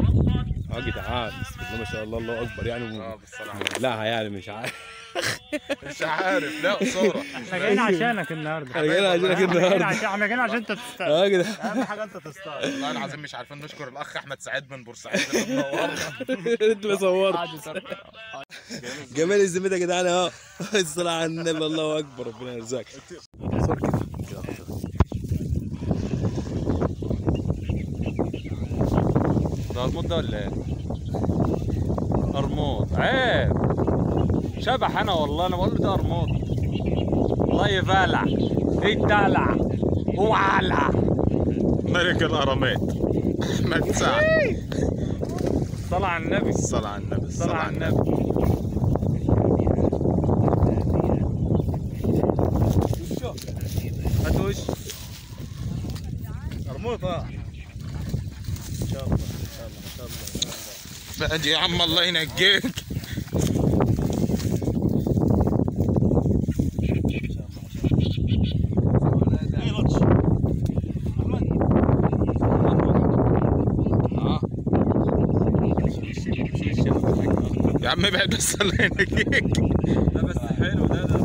اه يا جدعان بسم الله ما شاء الله الله اكبر يعني اه بالصلاة على لا يعني مش عارف مش عارف لا قصورة احنا جايين عشانك النهارده احنا جايين عشانك احنا جايين النهارده عشان احنا جايين عشان انت تستاهل اه يا جدعان اهم حاجه انت تستاهل والله العظيم مش عارفين نشكر الاخ احمد سعيد من بورسعيد اللي منورنا انت اللي صورت قاعد يصور. جمال الزميل يا جدعان اهو الصلاة على النبي الله اكبر ربنا يرزقك صور كده كده ده قرموط ده ولا ايه؟ قرموط عيب شبح انا والله انا بقول له ده قرموط الله يبلع يدلع وعلع ملك الارامات احمد سعد صلى على النبي الصلاة على النبي صلى على النبي هات وش مرموط اه ان شاء الله ان شاء الله ان شاء الله ان شاء الله بعد يا عم الله ينجيك يا عم ابعد بس الله ينجيك لا بس حلو ده ده